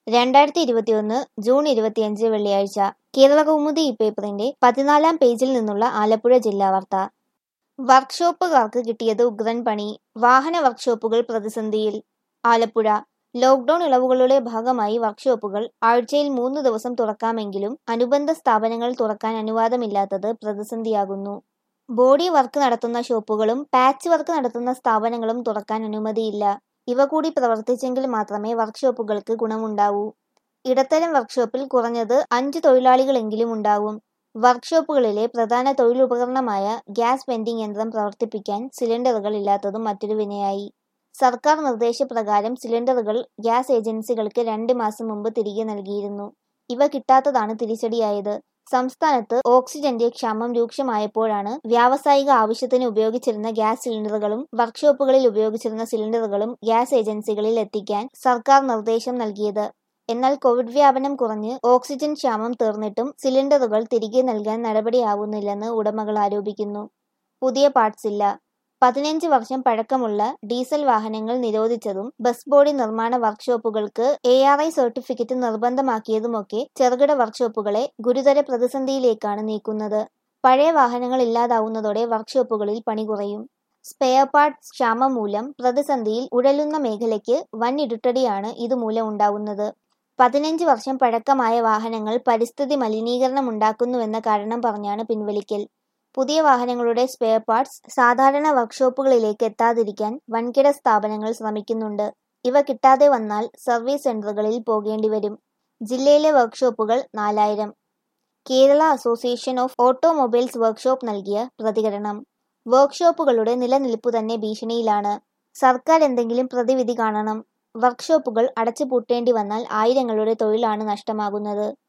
രണ്ടായിരത്തി ഇരുപത്തിയൊന്ന് ജൂൺ ഇരുപത്തിയഞ്ച് വെള്ളിയാഴ്ച കേരളകൗമുദി ഈ പേപ്പറിന്റെ പതിനാലാം പേജിൽ നിന്നുള്ള ആലപ്പുഴ ജില്ലാ വാർത്ത വർക്ക്ഷോപ്പുകാർക്ക് കിട്ടിയത് ഉഗ്രൻ പണി വാഹന വർക്ക്ഷോപ്പുകൾ പ്രതിസന്ധിയിൽ ആലപ്പുഴ ലോക്ഡൌൺ ഇളവുകളുടെ ഭാഗമായി വർക്ക്ഷോപ്പുകൾ ആഴ്ചയിൽ മൂന്ന് ദിവസം തുറക്കാമെങ്കിലും അനുബന്ധ സ്ഥാപനങ്ങൾ തുറക്കാൻ അനുവാദമില്ലാത്തത് പ്രതിസന്ധിയാകുന്നു ബോഡി വർക്ക് നടത്തുന്ന ഷോപ്പുകളും പാച്ച് വർക്ക് നടത്തുന്ന സ്ഥാപനങ്ങളും തുറക്കാൻ അനുമതിയില്ല ഇവ കൂടി പ്രവർത്തിച്ചെങ്കിൽ മാത്രമേ വർക്ക്ഷോപ്പുകൾക്ക് ഗുണമുണ്ടാവൂ ഇടത്തരം വർക്ക്ഷോപ്പിൽ കുറഞ്ഞത് അഞ്ച് തൊഴിലാളികളെങ്കിലും ഉണ്ടാവും വർക്ക്ഷോപ്പുകളിലെ പ്രധാന തൊഴിലുപകരണമായ ഗ്യാസ് വെൻഡിംഗ് യന്ത്രം പ്രവർത്തിപ്പിക്കാൻ സിലിണ്ടറുകൾ ഇല്ലാത്തതും മറ്റൊരു വിനയായി സർക്കാർ നിർദ്ദേശപ്രകാരം സിലിണ്ടറുകൾ ഗ്യാസ് ഏജൻസികൾക്ക് രണ്ട് മാസം മുമ്പ് തിരികെ നൽകിയിരുന്നു ഇവ കിട്ടാത്തതാണ് തിരിച്ചടിയായത് സംസ്ഥാനത്ത് ഓക്സിജന്റെ ക്ഷാമം രൂക്ഷമായപ്പോഴാണ് വ്യാവസായിക ആവശ്യത്തിന് ഉപയോഗിച്ചിരുന്ന ഗ്യാസ് സിലിണ്ടറുകളും വർക്ക്ഷോപ്പുകളിൽ ഉപയോഗിച്ചിരുന്ന സിലിണ്ടറുകളും ഗ്യാസ് ഏജൻസികളിൽ എത്തിക്കാൻ സർക്കാർ നിർദ്ദേശം നൽകിയത് എന്നാൽ കോവിഡ് വ്യാപനം കുറഞ്ഞ് ഓക്സിജൻ ക്ഷാമം തീർന്നിട്ടും സിലിണ്ടറുകൾ തിരികെ നൽകാൻ നടപടിയാവുന്നില്ലെന്ന് ഉടമകൾ ആരോപിക്കുന്നു പുതിയ പാർട്സ് ഇല്ല പതിനഞ്ച് വർഷം പഴക്കമുള്ള ഡീസൽ വാഹനങ്ങൾ നിരോധിച്ചതും ബസ് ബോഡി നിർമ്മാണ വർക്ക്ഷോപ്പുകൾക്ക് എ ആർ ഐ സർട്ടിഫിക്കറ്റ് നിർബന്ധമാക്കിയതുമൊക്കെ ചെറുകിട വർക്ക്ഷോപ്പുകളെ ഗുരുതര പ്രതിസന്ധിയിലേക്കാണ് നീക്കുന്നത് പഴയ വാഹനങ്ങൾ ഇല്ലാതാവുന്നതോടെ വർക്ക്ഷോപ്പുകളിൽ പണി കുറയും സ്പെയർ പാർട്സ് ക്ഷാമം മൂലം പ്രതിസന്ധിയിൽ ഉഴലുന്ന മേഖലയ്ക്ക് വൻ ഇരുട്ടടിയാണ് ഇതുമൂലം ഉണ്ടാവുന്നത് പതിനഞ്ച് വർഷം പഴക്കമായ വാഹനങ്ങൾ പരിസ്ഥിതി മലിനീകരണം ഉണ്ടാക്കുന്നുവെന്ന കാരണം പറഞ്ഞാണ് പിൻവലിക്കൽ പുതിയ വാഹനങ്ങളുടെ സ്പെയർ പാർട്സ് സാധാരണ വർക്ക്ഷോപ്പുകളിലേക്ക് എത്താതിരിക്കാൻ വൻകിട സ്ഥാപനങ്ങൾ ശ്രമിക്കുന്നുണ്ട് ഇവ കിട്ടാതെ വന്നാൽ സർവീസ് സെന്ററുകളിൽ പോകേണ്ടി വരും ജില്ലയിലെ വർക്ക്ഷോപ്പുകൾ നാലായിരം Kerala association of automobiles workshop നൽകിയ പ്രതികരണം വർക്ക്ഷോപ്പുകളുടെ നിലനിൽപ്പു തന്നെ ഭീഷണിയിലാണ് സർക്കാർ എന്തെങ്കിലും പ്രതിവിധി കാണണം വർക്ക്ഷോപ്പുകൾ അടച്ചുപൂട്ടേണ്ടി വന്നാൽ ആയിരങ്ങളുടെ തൊഴിലാണ് നഷ്ടമാകുന്നത്